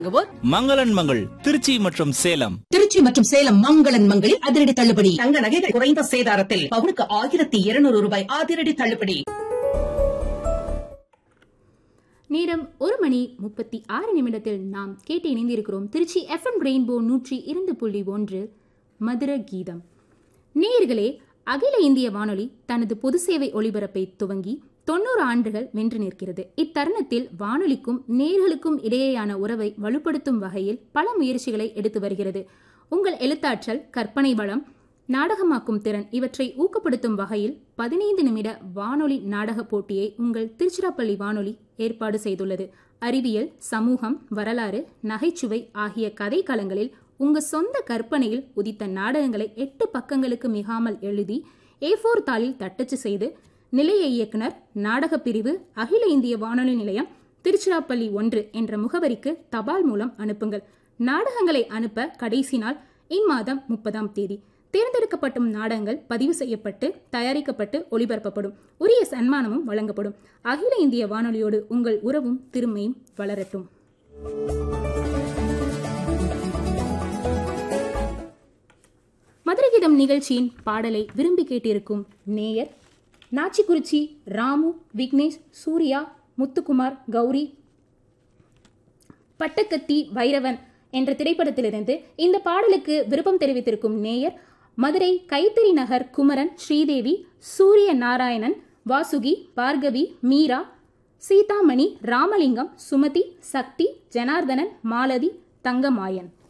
வழங்குவோர் மங்களன் மங்கள் திருச்சி மற்றும் சேலம் திருச்சி மற்றும் சேலம் மங்களன் மங்களில் அதிரடி தள்ளுபடி தங்க நகைகள் குறைந்த சேதாரத்தில் பவுனுக்கு ஆயிரத்தி இருநூறு ரூபாய் அதிரடி தள்ளுபடி நேரம் ஒரு மணி முப்பத்தி ஆறு நிமிடத்தில் நாம் கேட்டு இணைந்திருக்கிறோம் திருச்சி எஃப்எம் ரெயின்போ நூற்றி இரண்டு புள்ளி ஒன்று மதுர கீதம் நேயர்களே அகில இந்திய வானொலி தனது பொது சேவை ஒளிபரப்பை துவங்கி தொண்ணூறு ஆண்டுகள் வென்று நிற்கிறது இத்தருணத்தில் வானொலிக்கும் நேர்களுக்கும் இடையேயான உறவை வலுப்படுத்தும் வகையில் பல முயற்சிகளை எடுத்து வருகிறது உங்கள் எழுத்தாற்றல் கற்பனை வளம் நாடகமாக்கும் திறன் இவற்றை ஊக்கப்படுத்தும் வகையில் பதினைந்து நிமிட வானொலி நாடக போட்டியை உங்கள் திருச்சிராப்பள்ளி வானொலி ஏற்பாடு செய்துள்ளது அறிவியல் சமூகம் வரலாறு நகைச்சுவை ஆகிய கதைக்களங்களில் உங்க சொந்த கற்பனையில் உதித்த நாடகங்களை எட்டு பக்கங்களுக்கு மிகாமல் எழுதி ஏ ஃபோர் தாளில் தட்டச்சு செய்து நிலைய இயக்குனர் நாடகப் பிரிவு அகில இந்திய வானொலி நிலையம் திருச்சிராப்பள்ளி ஒன்று என்ற முகவரிக்கு தபால் மூலம் அனுப்புங்கள் நாடகங்களை அனுப்ப கடைசி நாள் இம்மாதம் முப்பதாம் தேதி தேர்ந்தெடுக்கப்படும் நாடகங்கள் பதிவு செய்யப்பட்டு தயாரிக்கப்பட்டு ஒளிபரப்பப்படும் உரிய சன்மானமும் வழங்கப்படும் அகில இந்திய வானொலியோடு உங்கள் உறவும் திறமையும் வளரட்டும் மதுரகீதம் நிகழ்ச்சியின் பாடலை விரும்பி கேட்டிருக்கும் நேயர் நாச்சிக்குறிச்சி ராமு விக்னேஷ் சூர்யா முத்துக்குமார் கௌரி பட்டக்கத்தி வைரவன் என்ற திரைப்படத்திலிருந்து இந்த பாடலுக்கு விருப்பம் தெரிவித்திருக்கும் நேயர் மதுரை கைத்தறி நகர் குமரன் ஸ்ரீதேவி சூரிய நாராயணன் வாசுகி பார்கவி மீரா சீதாமணி ராமலிங்கம் சுமதி சக்தி ஜனார்தனன் மாலதி தங்கமாயன்